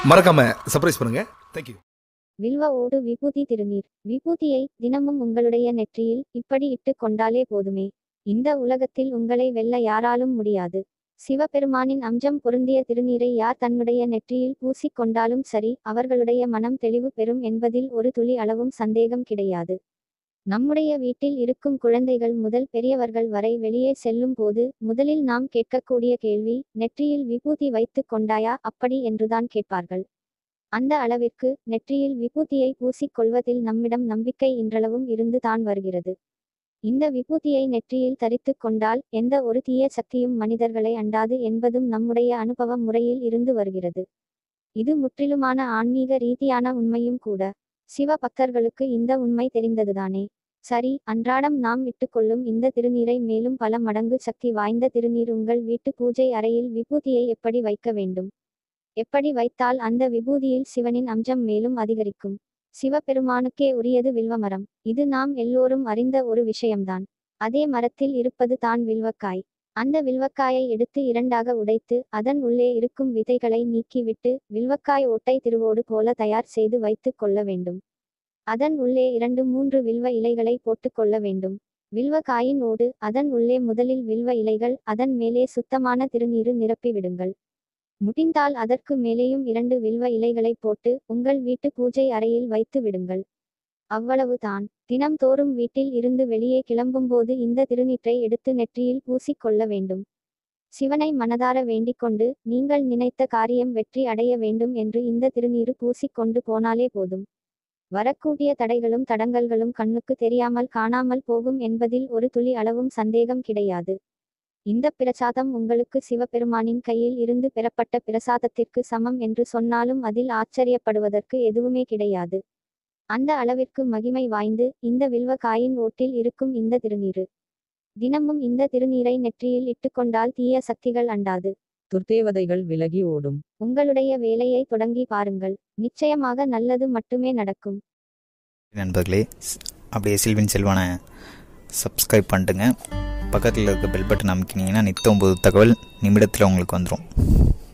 மறக்காம சர்ப்ரைஸ் பண்ணுங்க தேங்க்யூ வில்வ ஓடு விபூதி திருநீர் விபூதியை தினமும் உங்களுடைய நெற்றியில் இப்படி இட்டு கொண்டாலே போதுமே இந்த உலகத்தில் உங்களை வெல்ல யாராலும் முடியாது சிவபெருமானின் அம்சம் பொருந்திய திருநீரை யார் தன்னுடைய நெற்றியில் பூசிக் கொண்டாலும் சரி அவர்களுடைய மனம் தெளிவு பெறும் என்பதில் ஒரு துளி அளவும் சந்தேகம் கிடையாது நம்முடைய வீட்டில் இருக்கும் குழந்தைகள் முதல் பெரியவர்கள் வரை வெளியே செல்லும் போது முதலில் நாம் கேட்கக்கூடிய கேள்வி நெற்றியில் விபூதி வைத்துக் கொண்டாயா அப்படி என்றுதான் கேட்பார்கள் அந்த அளவிற்கு நெற்றியில் விபூதியை பூசிக் கொள்வதில் நம்மிடம் நம்பிக்கை இன்றளவும் இருந்து தான் வருகிறது இந்த விபூதியை நெற்றியில் தரித்துக் கொண்டால் எந்த ஒரு தீய சக்தியும் மனிதர்களை அண்டாது என்பதும் நம்முடைய அனுபவ முறையில் இருந்து வருகிறது இது முற்றிலுமான ஆன்மீக ரீதியான உண்மையும் கூட சிவ பக்தர்களுக்கு இந்த உண்மை தெரிந்ததுதானே சரி அன்றாடம் நாம் இட்டுக்கொள்ளும் இந்த திருநீரை மேலும் பல மடங்கு சக்தி வாய்ந்த திருநீர் உங்கள் வீட்டு பூஜை அறையில் விபூதியை எப்படி வைக்க வேண்டும் எப்படி வைத்தால் அந்த விபூதியில் சிவனின் அம்சம் மேலும் அதிகரிக்கும் சிவபெருமானுக்கே உரியது வில்வமரம் இது நாம் எல்லோரும் அறிந்த ஒரு விஷயம்தான் அதே மரத்தில் இருப்பது தான் வில்வக்காய் அந்த வில்வக்காயை எடுத்து இரண்டாக உடைத்து அதன் உள்ளே இருக்கும் விதைகளை நீக்கிவிட்டு வில்வக்காய் ஓட்டை திருவோடு போல தயார் செய்து வைத்துக் கொள்ள வேண்டும் அதன் உள்ளே இரண்டு மூன்று வில்வ இலைகளை போட்டுக் கொள்ள வேண்டும் வில்வ காயின் ஓடு அதன் உள்ளே முதலில் வில்வ இலைகள் அதன் மேலே சுத்தமான திருநீரு நிரப்பி விடுங்கள் முடிந்தால் அதற்கு மேலேயும் இரண்டு வில்வ இலைகளை போட்டு உங்கள் வீட்டு பூஜை அறையில் வைத்து விடுங்கள் அவ்வளவுதான் தினம்தோறும் வீட்டில் இருந்து வெளியே கிளம்பும்போது இந்த திருநீற்றை எடுத்து நெற்றியில் பூசிக் கொள்ள வேண்டும் சிவனை மனதார வேண்டிக்கொண்டு நீங்கள் நினைத்த காரியம் வெற்றி அடைய வேண்டும் என்று இந்த திருநீரு பூசிக் கொண்டு போனாலே போதும் வரக்கூடிய தடைகளும் தடங்கல்களும் கண்ணுக்கு தெரியாமல் காணாமல் போகும் என்பதில் ஒரு துளி அளவும் சந்தேகம் கிடையாது இந்த பிரசாதம் உங்களுக்கு சிவபெருமானின் கையில் இருந்து பெறப்பட்ட பிரசாதத்திற்கு சமம் என்று சொன்னாலும் அதில் ஆச்சரியப்படுவதற்கு எதுவுமே கிடையாது அந்த அளவிற்கு மகிமை வாய்ந்து இந்த வில்வ காயின் ஓட்டில் இருக்கும் இந்த திருநீரு தினமும் இந்த திருநீரை நெற்றியில் இட்டுக்கொண்டால் தீய சக்திகள் அண்டாது துர்தேவதைகள் விலகி ஓடும் உங்களுடைய வேலையை தொடங்கி பாருங்கள் நிச்சயமாக நல்லது மட்டுமே நடக்கும் நண்பர்களே ஸ்- அப்படியே சில்வின் செல்வானை சப்ஸ்கிரைப் பண்ணிட்டுங்க பக்கத்தில் இருக்க பெல் பட்டன் அமைக்கினீங்கன்னா நித்தம் போது தகவல் நிமிடத்தில் உங்களுக்கு வந்துடும்